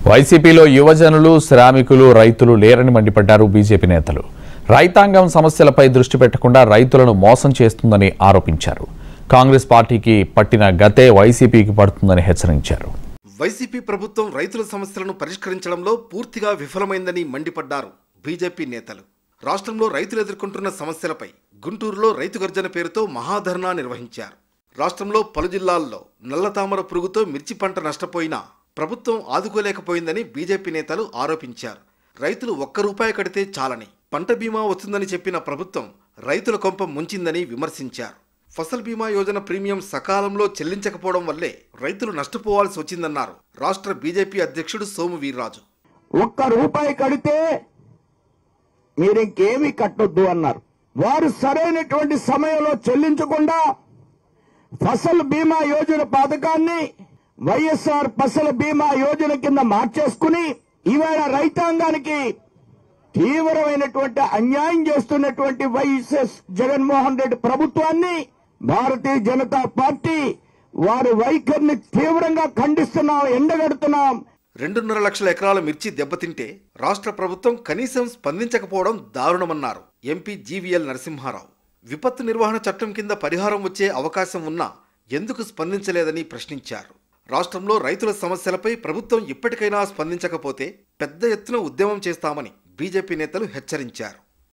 వైసీపీలో యువజనులు శ్రామికులు రైతులు లేరని మండిపడ్డారు బీజేపీ నేతలు రైతాంగం సమస్యలపై దృష్టి పెట్టకుండా రైతులను మోసం చేస్తుందని ఆరోపించారు కాంగ్రెస్ పార్టీకి పట్టిన గతే వైసీపీకి పడుతుందని హెచ్చరించారు వైసీపీ ప్రభుత్వం రైతుల సమస్యలను పరిష్కరించడంలో పూర్తిగా విఫలమైందని మండిపడ్డారు బీజేపీ నేతలు రాష్ట్రంలో రైతులు ఎదుర్కొంటున్న సమస్యలపై గుంటూరులో రైతు గర్జన పేరుతో మహాధర్నా నిర్వహించారు రాష్ట్రంలో పలు జిల్లాల్లో నల్లతామర పురుగుతో మిర్చి పంట నష్టపోయినా ప్రభుత్వం ఆదుకోలేకపోయిందని బీజేపీ నేతలు ఆరోపించారు రైతులు ఒక్క రూపాయి కడితే చాలని పంట బీమా వస్తుందని చెప్పిన ప్రభుత్వం రైతుల కొంప ముంచిందని విమర్శించారు ఫసల్ బీమా యోజన ప్రీమియం సకాలంలో చెల్లించకపోవడం వల్లే రైతులు నష్టపోవాల్సి వచ్చిందన్నారు రాష్ట్ర బీజేపీ అధ్యక్షుడు సోము వీర్రాజు ఒక్క రూపాయి కడితే మీరు ఇంకేమీ కట్టొద్దు అన్నారు వారు సరైనటువంటి సమయంలో చెల్లించకుండా ఫసల్ బీమా యోజన పథకాన్ని వైఎస్ఆర్ ఫసల్ బీమా యోజన కింద మార్చేసుకుని ఇవాళ రైతాంగానికి తీవ్రమైనటువంటి అన్యాయం చేస్తున్నటువంటి వైఎస్ఎస్ జగన్మోహన్ రెడ్డి ప్రభుత్వాన్ని భారతీయ జనతా పార్టీ వారి వైఖరిని తీవ్రంగా ఖండిస్తున్నాం ఎండగడుతున్నాం రెండున్నర లక్షల ఎకరాల మిర్చి దెబ్బతింటే రాష్ట్ర ప్రభుత్వం కనీసం స్పందించకపోవడం దారుణమన్నారు ఎంపీ జీవీఎల్ నరసింహారావు విపత్తు నిర్వహణ చట్టం కింద పరిహారం వచ్చే అవకాశం ఉన్నా ఎందుకు స్పందించలేదని ప్రశ్నించారు రాష్ట్రంలో రైతుల సమస్యలపై ప్రభుత్వం ఇప్పటికైనా స్పందించకపోతే పెద్ద ఎత్తున ఉద్యమం చేస్తామని బీజేపీ నేతలు హెచ్చరించారు